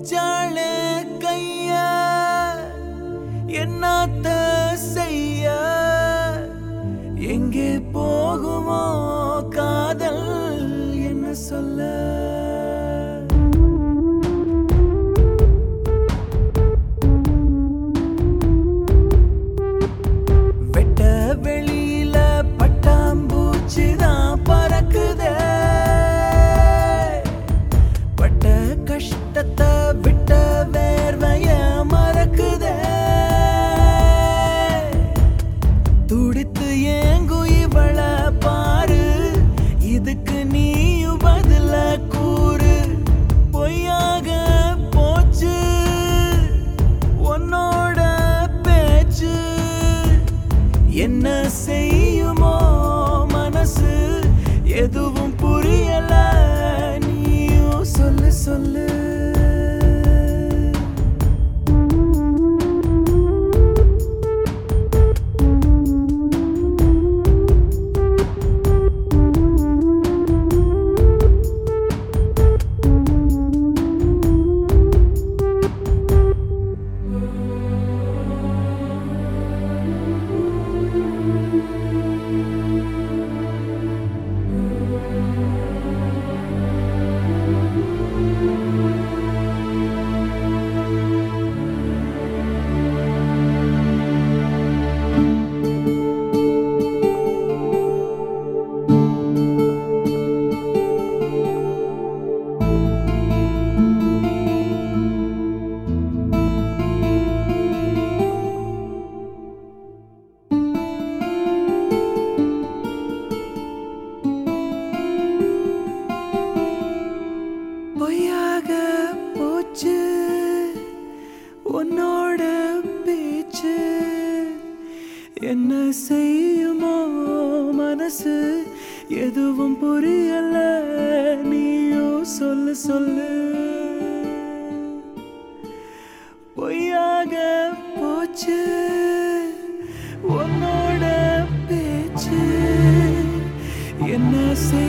புடிச்சாள கைய என்னத்த செய்ய எங்கே போகுமோ காதல் என்ன சொல்ல வெட்ட வெளியில பட்டாம்பூச்சி தான் பறக்குதே பட்ட கஷ்டத்தை விட்ட வேர்வைய மறக்குதே துடித்து ஏங்கு இவள பாரு இதுக்கு நீயும் பதில கூறு பொய்யாக போச்சு உன்னோட பேச்சு என்ன செய்யுமோ மனசு எதுவும் புரியல நீயும் சொல்லு சொல்லு பொய்யாக போச்சு உன்னோட பேச்சு என்ன செய்யுமோ மனசு எதுவும் புரியல நீயோ சொல்லு சொல்லு பொய்யாக போச்சு உன்னோட பேச்சு என்ன செய்